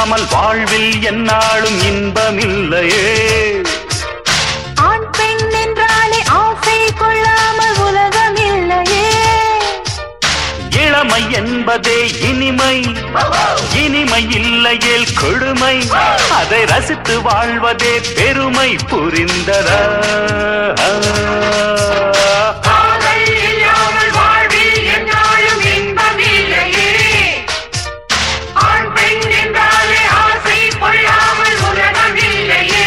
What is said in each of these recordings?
கொள்ளாமல் வாழ்வில் என்னாலும் இன்பமில்லையே ஆண் பெண் என்றாலே ஆசை கொள்ளாமல் உலகம் இல்லையே இளமை என்பதே இனிமை இனிமை இல்லையேல் கொடுமை அதை ரசித்து வாழ்வதே பெருமை புரிந்ததா காதல் இல்லாமல் வாழ்வில் என்னாலும் இன்பமில்லையே ஆண் பெண் என்றாலே ஆசை கொள்ளாமல் உலகம் இல்லையே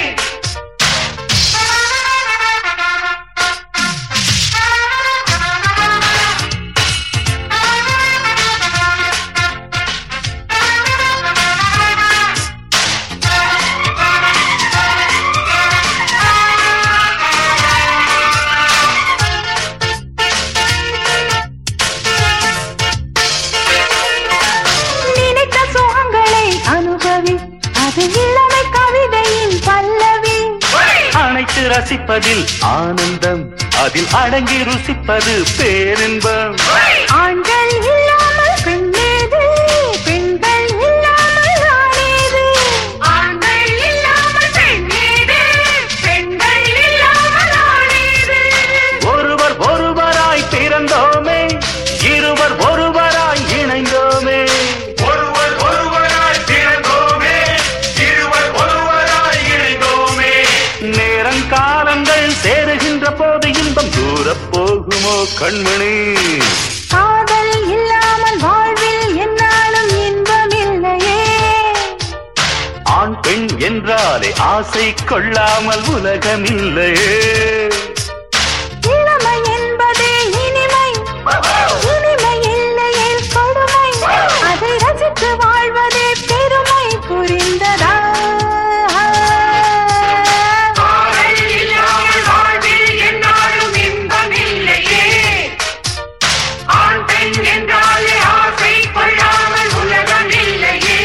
நினைத்த சுகங்களை அனுபவி அது இளமை கவிதையின் பல்லவி அனைத்து ரசிப்பதில் ஆனந்தம் அதில் அடங்கி ருசிப்பது பேரின்பம் ஆண்கள் இல்லாமல் பெண்ணேது பெண்கள் இல்லாமல் ஆணேது ஆண்கள் இல்லாமல் பெண்ணேது பெண்கள் இல்லாமல் ஆணேது ஒருவர் ஒருவராய் பிறந்தோமே இருவர் ஒருவராய் இணைந்தோமே ஒருவர் ஒருவராய் பிறந்தோமே இருவர் ஒருவராய் இணைந்தோமே நேரங்காலங்கள் சேருகின்ற போது இன்பம் தூரப் போகுமோ கண்மணி காதல் இல்லாமல் வாழ்வில் என்னாலும் இன்பமில்லையே ஆண் பெண் என்றாலே ஆசை கொள்ளாமல் உலகமில்லையே இளமை என்பதே இனிமை இனிமை இல்லையே கொடுமை அதை ரசித்து வாழ்வதே பெருமை புரிந்ததா காதல் இல்லாமல் வாழ்வில் என்னாலும் இன்பமில்லையே ஆண் பெண் என்றாலே ஆசை கொள்ளாமல் உலகம் இல்லையே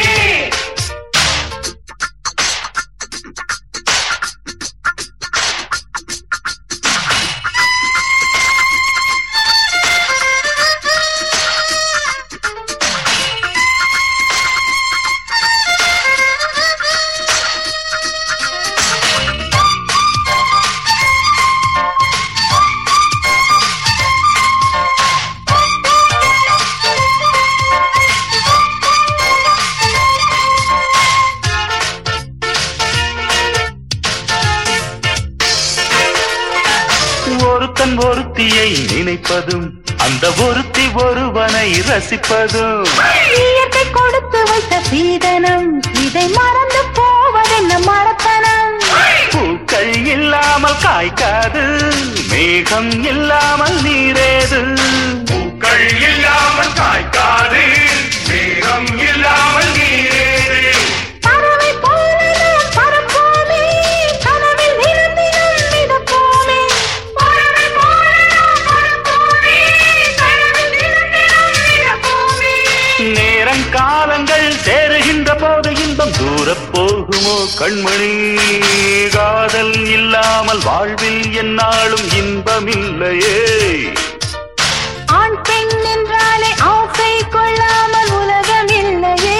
ஒருத்தன் ஒருத்தியை நினைப்பதும் அந்த ஒருத்தி ஒருவனை ரசிப்பதும் இயற்கை கொடுத்து வைத்த சீதனம் இதை மறந்து போவதென்ன மரத்தனம் பூக்கள் இல்லாமல் காய்க்காது மேகம் இல்லாமல் நீரேது பூக்கள் இல்லாமல் காய்க்காது மேகம் இல்லாமல் நீரேது பறவை போல நாம் பறப்போமே கனவில் தினம் தினம் மிதப்போமே பறவை போல நாம் பறப்போமே கனவில் தினம் தினம் மிதப்போமே நேரங்காலங்கள் சேருகின்ற போது இன்பம் தூரப் போகுமோ கண்மணி காதல் இல்லாமல் வாழ்வில் என்னாலும் இன்பமில்லையே ஆண் பெண் என்றாலே ஆசை கொள்ளாமல் உலகம் இல்லையே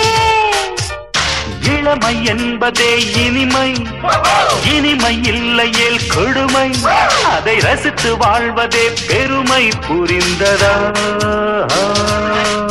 இளமை என்பதே இனிமை இனிமை இல்லையேல் கொடுமை அதை ரசித்து வாழ்வதே பெருமை புரிந்ததா